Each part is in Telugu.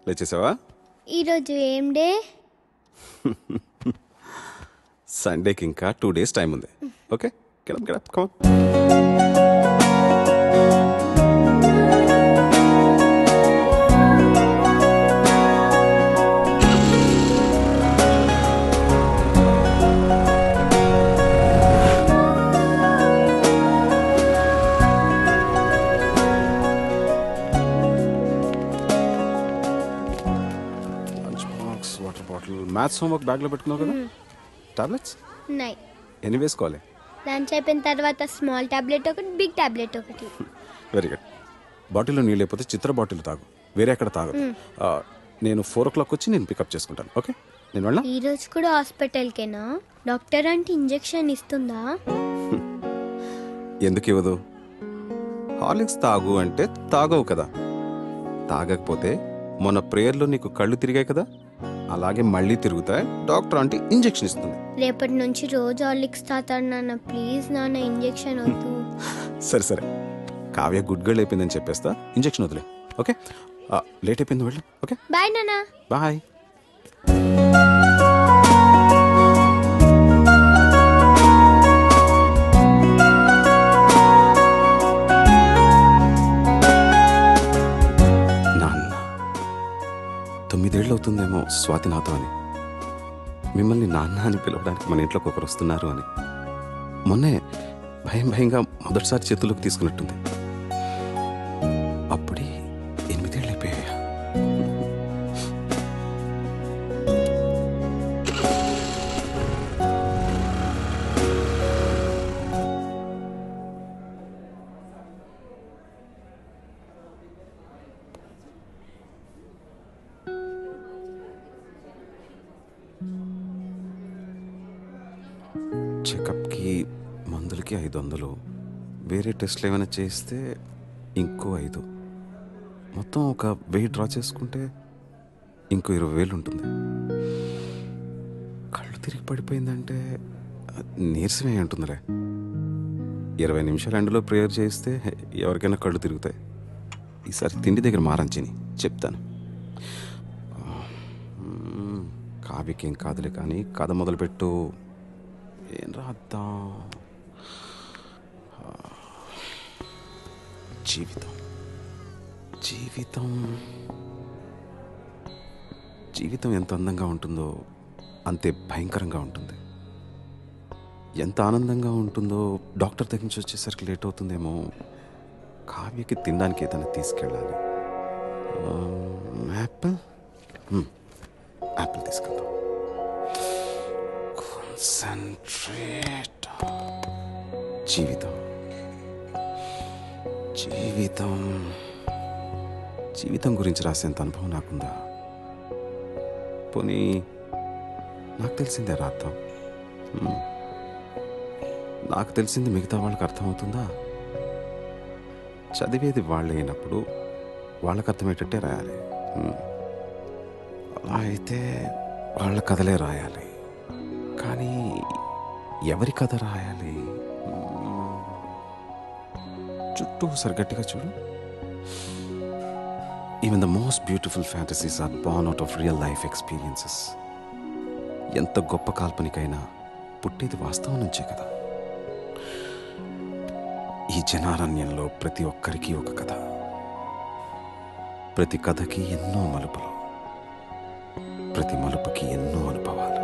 లేచేసావా ఈరోజు ఏం డే సండేకి ఇంకా టూ డేస్ టైం ఉంది okay get up get up come lunch box water bottle maths homework బ్యాగ్లో పెట్టుకున్నావు కదా టాబ్లెట్స్ ఉన్నాయి ఎన్ని వేసుకోవాలి లంచ్ అయిపోయిన తర్వాత స్మాల్ టాబ్లెట్ ఒకటి బిగ్ టాబ్లెట్ ఒకటి వెరీ గుడ్ బాటిల్లో నీళ్ళు లేకపోతే చిత్ర బాటిల్ తాగు వేరే ఎక్కడ తాగదు ఆ, నేను ఫోర్ ఓ క్లాక్ వచ్చి నేను పికప్ చేసుకుంటాను ఓకే నేను వెళ్ళా ఈ రోజు కూడా హాస్పిటల్కేనా డాక్టర్ అంటే ఇంజెక్షన్ ఇస్తుందా ఎందుకు ఇవ్వదు హార్లిక్స్ తాగు అంటే తాగవు కదా తాగకపోతే మొన్న ప్రేయర్లో నీకు కళ్ళు తిరిగాయి కదా అలాగే మళ్ళీ తిరుగుతాయి డాక్టర్ అంటే ఇంజెక్షన్ ఇస్తుంది రేపటి నుంచి రోజు హార్లిక్స్ తాతాడు నాన్న ప్లీజ్ నాన్న ఇంజెక్షన్ వద్దు సరే సరే కావ్య గుడ్ గర్ల్ అయిపోయిందని చెప్పేస్తా ఇంజెక్షన్ వదిలే ఓకే ఆ, లేట్ అయిపోయింది వెళ్ళు ఓకే బాయ్ నాన్న బాయ్ నాన్న తొమ్మిదేళ్ళు అవుతుందేమో స్వాతి నాతో అని మిమ్మల్ని నాన్న అని పిలవడానికి మన ఇంట్లోకి ఒకరు వస్తున్నారు అని మొన్నే భయం భయంగా మొదటిసారి చేతుల్లోకి తీసుకున్నట్టుంది అప్పుడే ఎనిమిదేళ్ళు అయిపోయాయా చెకప్కి మందులకి ఐదు వందలు వేరే టెస్ట్లు ఏమైనా చేస్తే ఇంకో ఐదు మొత్తం ఒక వెయ్యి డ్రా చేసుకుంటే ఇంకో ఇరవై వేలు ఉంటుంది కళ్ళు తిరిగి పడిపోయిందంటే ఆ, నీరసమే ఉంటుందిలే ఇరవై నిమిషాలు ఎండలో ప్రేయర్ చేస్తే ఎవరికైనా కళ్ళు తిరుగుతాయి ఈసారి తిండి దగ్గర మారంచిని చెప్తాను మ్మ్, కావ్యకేం కాదులే కానీ కథ మొదలుపెట్టు ఏం రాద్దాం ఆ, జీవితం జీవితం జీవితం ఎంత అందంగా ఉంటుందో అంతే భయంకరంగా ఉంటుంది ఎంత ఆనందంగా ఉంటుందో డాక్టర్ దగ్గర నుంచి వచ్చేసరికి లేట్ అవుతుందేమో కావ్యకి తినడానికి ఏదైనా తీసుకెళ్ళాలి ఆ, యాపిల్ మ్మ్, యాపిల్ తీసుకెళ్దాం కాన్సన్ట్రేట్ జీవితం జీవితం జీవితం గురించి రాసేంత అనుభవం నాకుందా పోనీ నాకు తెలిసిందే రాద్దాం మ్మ్. నాకు తెలిసింది మిగతా వాళ్ళకి అర్థమవుతుందా చదివేది వాళ్ళే అయినప్పుడు వాళ్ళకి అర్థమయ్యేటట్టే రాయాలి మ్మ్. అలా అయితే వాళ్ళ కథలే రాయాలి కానీ ఎవరి కథ రాయాలి మ్మ్. చుట్టూ ఒకసారి గట్టిగా చూడు even the most beautiful fantasies are born out of real life experiences ఎంత గొప్ప కాల్పనికైనా పుట్టేది వాస్తవం నుంచే కదా ఈ జనారణ్యంలో ప్రతి ఒక్కరికి ఒక కథ ప్రతి కథకి ఎన్నో మలుపులు ప్రతి మలుపుకి ఎన్నో అనుభవాలు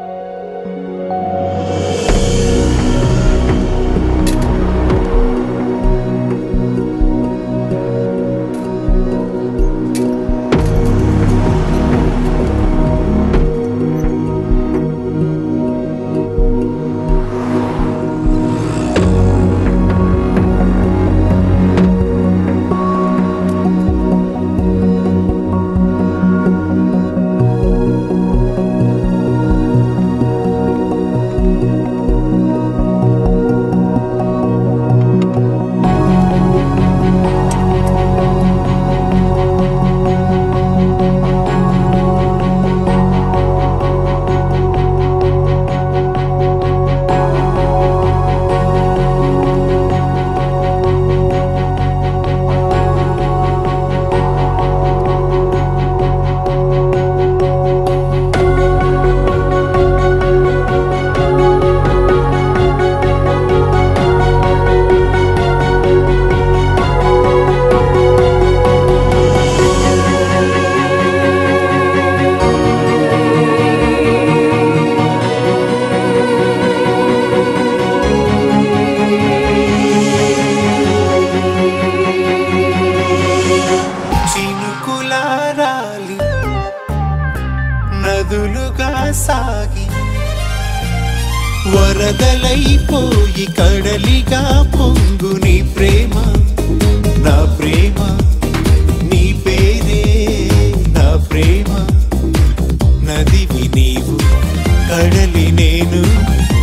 వరదలైపోయి కడలిగా పొంగు నీ ప్రేమ నా ప్రేమ నీ పేరే నా ప్రేమ నదివి నీవు కడలి నేను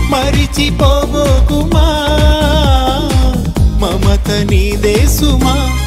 మరిచిపోబోకుమా మమత నీదే సుమా